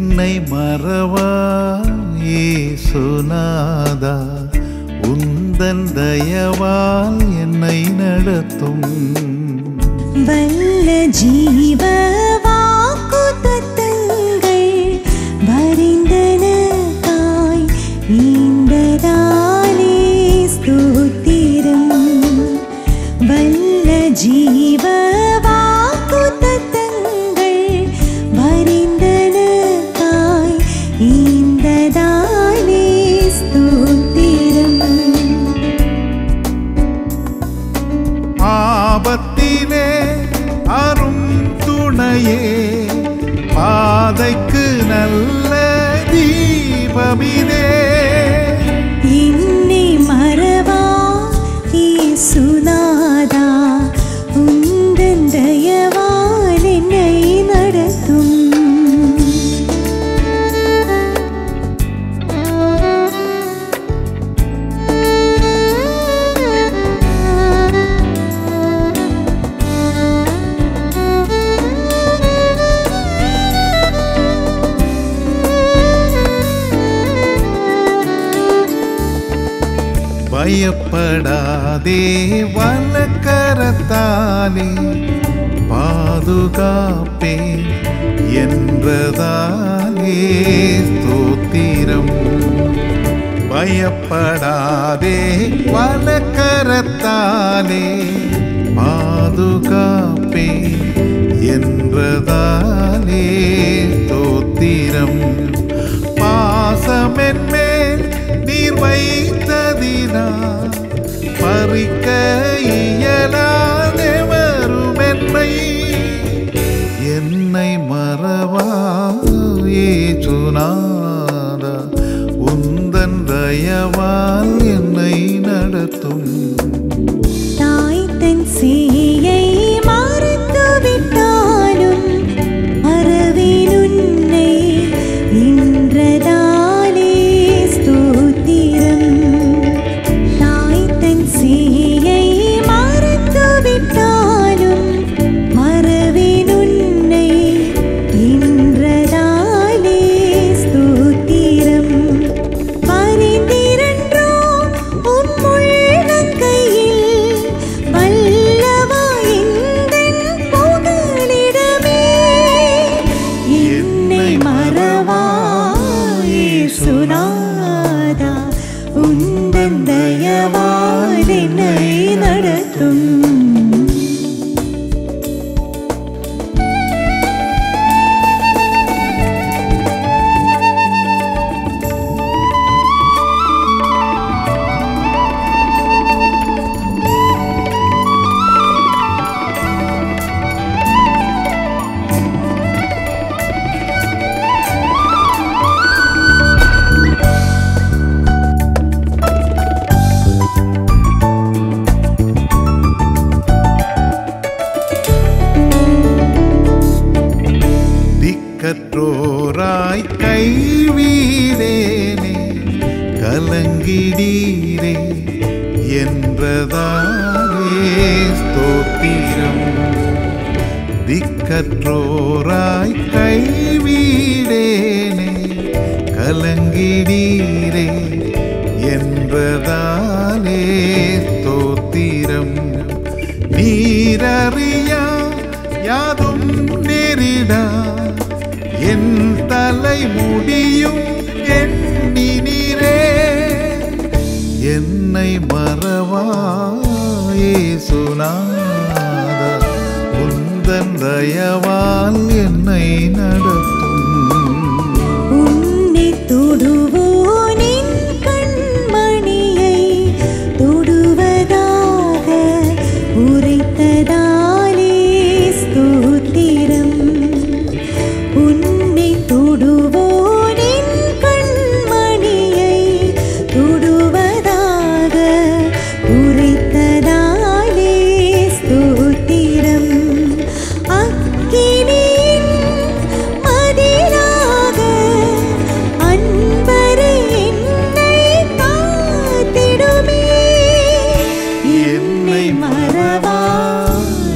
என்னை மறவா சுனாதா உந்தன் தயவால் என்னை நடத்தும் வல்ல ஜீவ வாக்குத்தத்தங்கள் வரிந்தனக்காய் ஈந்ததாலே ஸ்தோத்திரம் வல்ல ஜீவ வாக்குத்தத்தங்கள் வரிந்தனக்காய் ஈந்ததாலே ஸ்தோத்திரம் ஆபத்திலே அரும் துணையே பாதைக்கு நல்ல தீபமிதே என்னை மறவா இயேசுநாதா உந்தன் தயவால் என்னை நடத்தும் பயப்படாதே வலக்கரத்தாலே பாதுகாப்பே என்றதாலே ஸ்தோத்திரம் பயப்படாதே வலக்கரத்தாலே பாதுகாப்பே என்றதாலே ஸ்தோத்திரம் பாசமென்மேல் நீர் வைத்ததினா பறிக்க இயலாதே வரும் என்னை என்னை மறவாயே சுனாதா உந்தன் தயவால் என்னை நடத்தும் தாய் தன் சேயை மறந்து விட்டாலும் மறவேன் உன்னை இன்றதாலே ஸ்தோத்திரம் தாய் தன் சேயை மறந்து விட்டாலும் மறவேன் உன்னை இன்றதாலே ஸ்தோத்திரம் பரிந்திரன்றோ உம் உள்ளங்கையில் வல்லவா எந்தன் புகலிடமே என்னை மறவா இயேசுநாதா உந்தன் தயவால் என்னை நடத்தும் திக்கற்றோராய் கைவீரேனே கலங்கிடீரே என்றதாலே ஸ்தோத்திரம் திக்கற்றோராய் கைவீடேனே கலங்கிடீரே என்றதாலே ஸ்தோத்திரம் நீரறியா யாதும் நேரிடா என் தலை முடியும் எண்ணினீரே என்னை மறவாயே சுனாத உந்தன் தயவால் என்னை நடத்தும் உன்னை தொடுவோனின் கண்மணியை தொடுவதாக உரைத்ததாலே ஸ்தோத்திரம் உன்னை தொடுவோனின் கண்மணியை தொடுவதாக உரைத்ததாலே ஸ்தோத்திரம் அக்கினியின் மதிலாக அன்பரே என்னை காத்திடுமே என்னை மறவா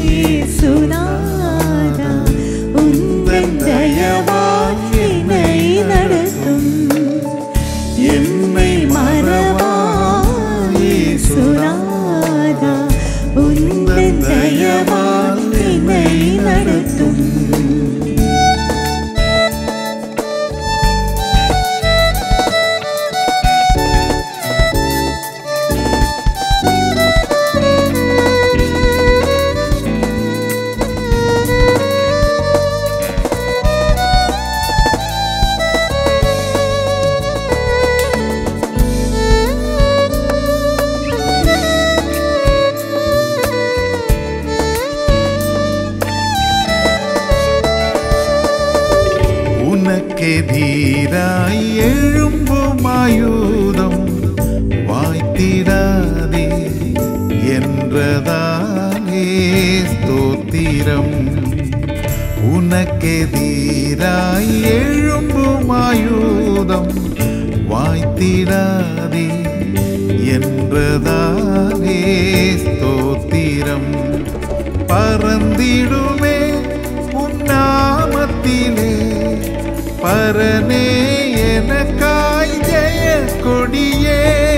இயேசுநாதா உந்தன் தயவால் என்னை உனக்கெதிராய் எழும்பும் ஆயுதம் வாய்த்திடாதே என்றதாலே ஸ்தோத்திரம் உனக்கெதிராய் எழும்பும் ஆயுதம் வாய்த்திடாதே என்றதாலே ஸ்தோத்திரம் பறந்திடுமே உன்னாமத்திலே பரனே எனக்காய் ஜெய கொடியே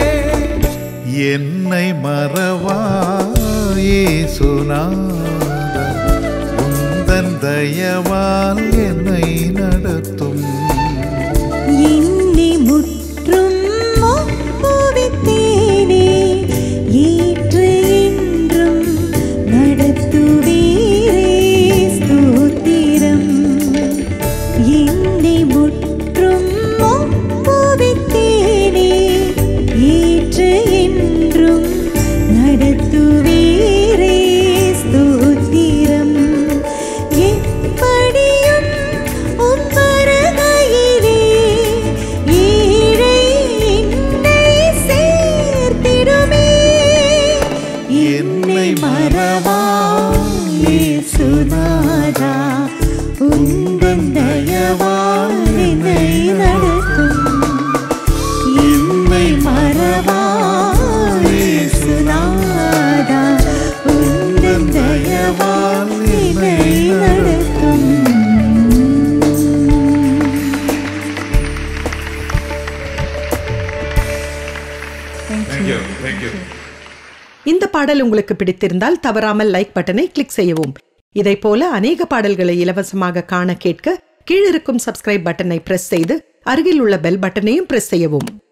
என்னை மறவாயே சுனாத உந்தன் தயவால் என்னை நடத்தும் என்னை முற்றும் ஒப்புவித்தேனே ஏற்று என்றும் நடத்துவீரே ஸ்தோத்திரம் என்னை முற்றும் ஒப்புவித்தேனே ஏற்று என்றும் நடத்துவீரே ஸ்தோத்திரம் எப்படியும் உம் வருகையிலே ஏழை என்னை சேர்த்திடுமே என்னை மறவா இயேசுநாதா உந்தன் தயவால் என்னை நடத்தும் என்னை மறவா இயேசுநாதா உந்தன் தயவால் என்னை நடத்தும் இந்த பாடல் உங்களுக்கு பிடித்திருந்தால் தவறாமல் லைக் பட்டனை கிளிக் செய்யவும் இதைப் போல அநேக பாடல்களை இலவசமாக காண கேட்க கீழிருக்கும் சப்ஸ்கிரைப் பட்டனை பிரஸ் செய்து அருகில் உள்ள பெல் பட்டனையும் பிரஸ் செய்யவும்